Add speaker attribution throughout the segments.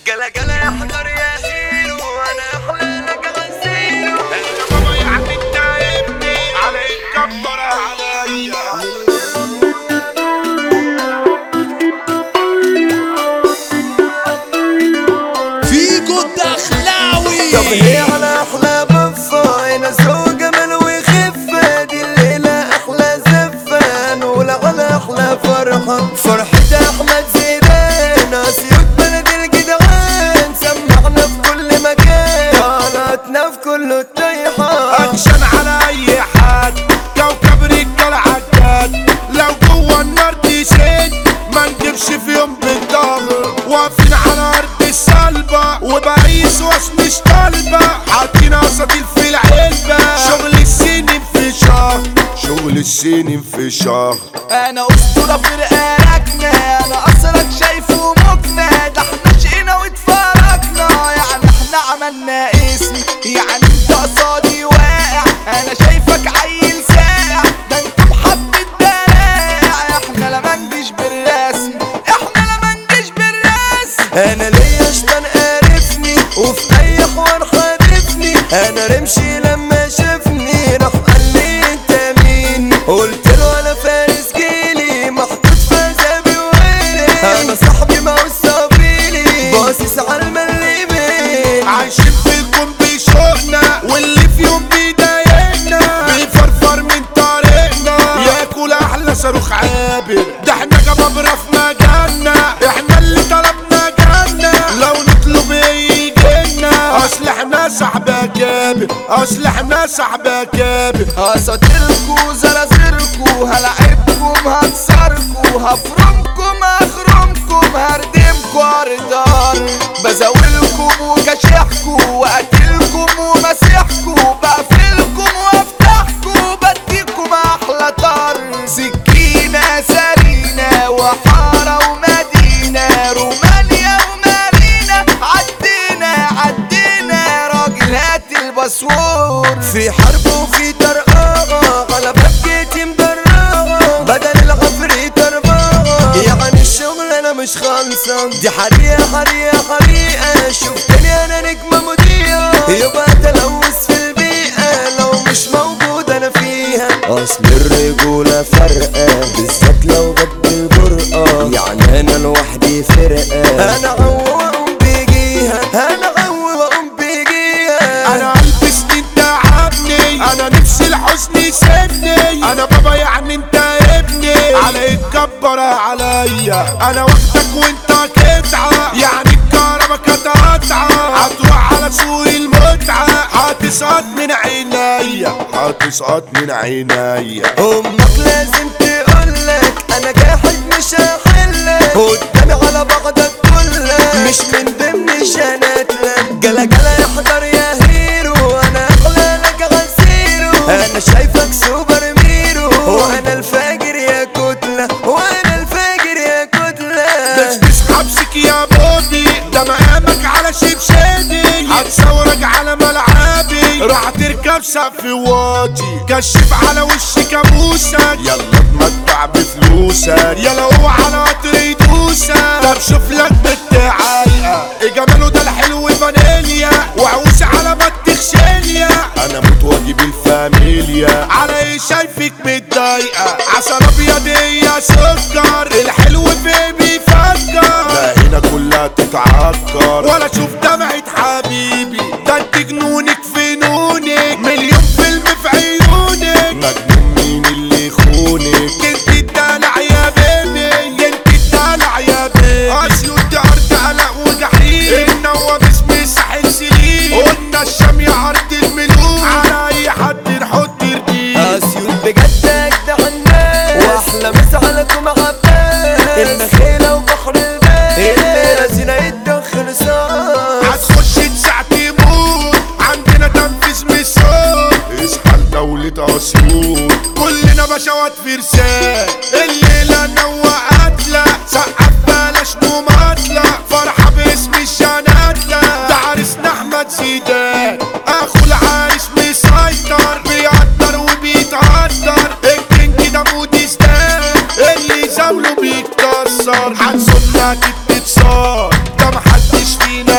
Speaker 1: جلا جلا يحضر يا سيرو وانا احلى لك غسيرو
Speaker 2: بابا يا عم انت ابني عليك كبر عليا
Speaker 3: فيجو الدخلاوي
Speaker 1: طب هي على احلى بفة انا سوى جمال وخفة دي الليلة احلى زفة نقول على احلى فرحة فرحة احمد زيدان اسيوط بلد الجدعان سمعنا في كل مكان طلعتنا في كل الطيحة
Speaker 2: اكشن على اي حد كوكب رجال عداد لو جوه النار تسد ما نجيبش في يوم بالظهر واقفين على ارض السلبة وبقيس واس مش طالبة حاطين اساطيل في العلبة شغل السنين في شهر شغل السنين في شهر
Speaker 3: انا اسطوره في رقاقنا انا اصلك شايفه مقنع ده احنا شقينا واتفرجنا يعني احنا عملنا اسم يعني انت قصادي واقع انا شايفك عيل ساقع ده انت بحبة دراع احنا لا منجش بالرسم احنا لا منجش بالرسم
Speaker 1: انا ليا شطان قارفني وفي اي حوار حادفني انا رمشي لما شافني راح قال لي انت مين قلت له انا فارس جيلي محطوط في عذابي ويلي انا صاحبي ما صابيلي باصص على المليمين
Speaker 2: عايشين فيكم بشوقنا واللي في يوم بيضايقنا بيفرفر من طريقنا ياكل احلى صاروخ عابر ده احنا جبابرة في مجالنا احنا اللي طلبنا جالنا لو نطلب يجينا اصل احنا صاحبة كابر اصل احنا صاحبة كابر
Speaker 3: هسطركوا زرازركوا هلعبكم هكسركوا هفرمكم هخرمكم هردمكوا اردار بزاولكم وكشحكوا واكلكم ومسيحكوا بقفلكم وافتحكوا بديكم احلى طر سكينة سرينة وحارة ومدينة رومانيا ومارينا عدينا عدينا راجل هات الباسور
Speaker 1: في حرب وفي طرقاغة على بكتي مدرغة بدل العفريت أربعة يعني الشغل أنا مش خالصة دي حريقة حريقة حريقة شفتني أنا نجمة مضيئة يبقى تلوث في البيئة لو مش موجود أنا فيها أصل الرجولة فرقة بالذات لو جت بالجرأة يعني أنا لوحدي فرقة أنا عو وأقوم بيجيها أنا عو وأقوم بيجيها
Speaker 2: انا قلبي سنين تعبني انا نفسي الحزن يسيبني انا بابا يعني انت ابني على يتكبر عليا انا واخدك وانت قطعة يعني الكهربا كانت قطعة هتروح على سوق المتعة هتسقط من عينيا هتسقط من عينيا
Speaker 1: امك لازم تقولك انا جاحد مش هحلك قدامي على بعضك كلك مش من ضمن شناتلك جلا جلا يحضر يا هيرو انا اغلى لك غسيرو انا شايفك سوبر ميرو وانا الفاجر يا كتلة وانا الفاجر يا كتلة
Speaker 2: بس حبسك يا بودي ده مقامك على شبشبي هتصورك على ملعبي راح تركب سقف واطي كشف على وشي كابوسك يلا اتمتع بفلوسك يلا هو على قطر يدوسك طب شوف لك بنت عايقة ايه جماله ده الحلو فانيليا وعوس على ما تخشيليا انا موت واجيب الفاميليا على ايه شايفك متضايقة عسل ابيض يا سكر الحلو فيه بيفكر لا هنا كلها تتعكر ولا شوف دمعة حبيبي ده انت جنونك في نونك مليون فيلم في عيونك مجنون مين اللي يخونك انت الدلع يا بيبي انت الدلع يا بيبي اسيوط دي ارض قلق وجحيم النواب اسمي ساحل سليم قلنا الشام يا ارض الملوك على اي حد نحط رجيم
Speaker 1: اسيوط بجد اجدع الناس واحلى مسعلكم عباس النخيلة وبحر الباس اللي رازينا يتدخل صار
Speaker 2: هتخش تساع تموت عندنا تنفيذ من الصوت اصحى لدولة اسيوط كلنا بشوات فرسان الليلة نوى قتلة سقف بلاش مماطلة فرحة باسم الشناتلة ده عريسنا احمد زيدان اخو العريس مسيطر بيقدر وبيتقدر الكينج ده موديستان اللي زاوله بيتكسر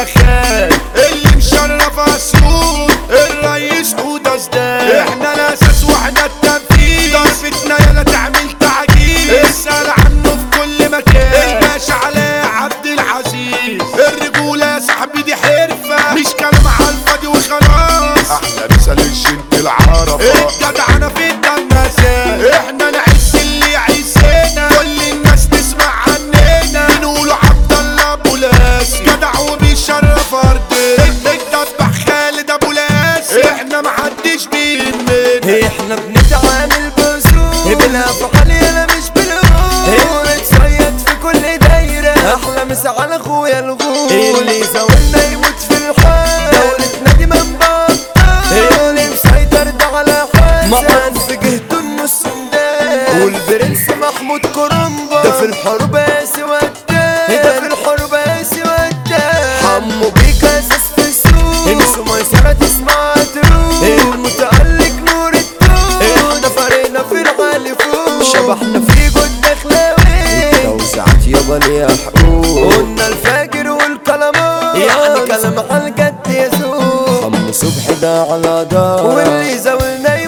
Speaker 2: خان اللي مشرف اسود الرئيس حوده زدان احنا الاساس واحنا التنفيذ ضربتنا يلا تعمل تعجيز اسال عنه في كل مكان الباشا علاء عبد العزيز الرجوله يا صاحبي دي حرفه مش كلام على الفاضي وخلاص احلى مثال الشنت العرفه الجدع انا في الدماسات احنا نعز اللي يعزنا كل الناس تسمع عننا بنقولوا عبد الله ابو لاسي جدع وبيشرف ارضنا الدبح خالد ابو لاسي احنا محدش بيهمنا
Speaker 1: احنا بنتعامل بأسلوب بالافعال يلا مش بالقول نتصيد في كل دايرة احلى مسا على اخويا الغول اللي زولنا يموت في الحال دولتنا دي من بطال اللي مسيطر ده على حسن في جهته النص مدان والبرنس محمود كرمبا ده في الحروب قاسي ودان ده في الحروب قاسي ودان حمو بيك اساس في السوق انسوا ميسرة تسمع تروح المتألق نور التوت احنا فرينا في العالي فوق شبحنا في جد دخلاوي توزعت يابا ليها حقوق قلنا الفاجر والكلامات يعني كلام على الجد يسوق حمو صبح ده على دار واللي زاولنا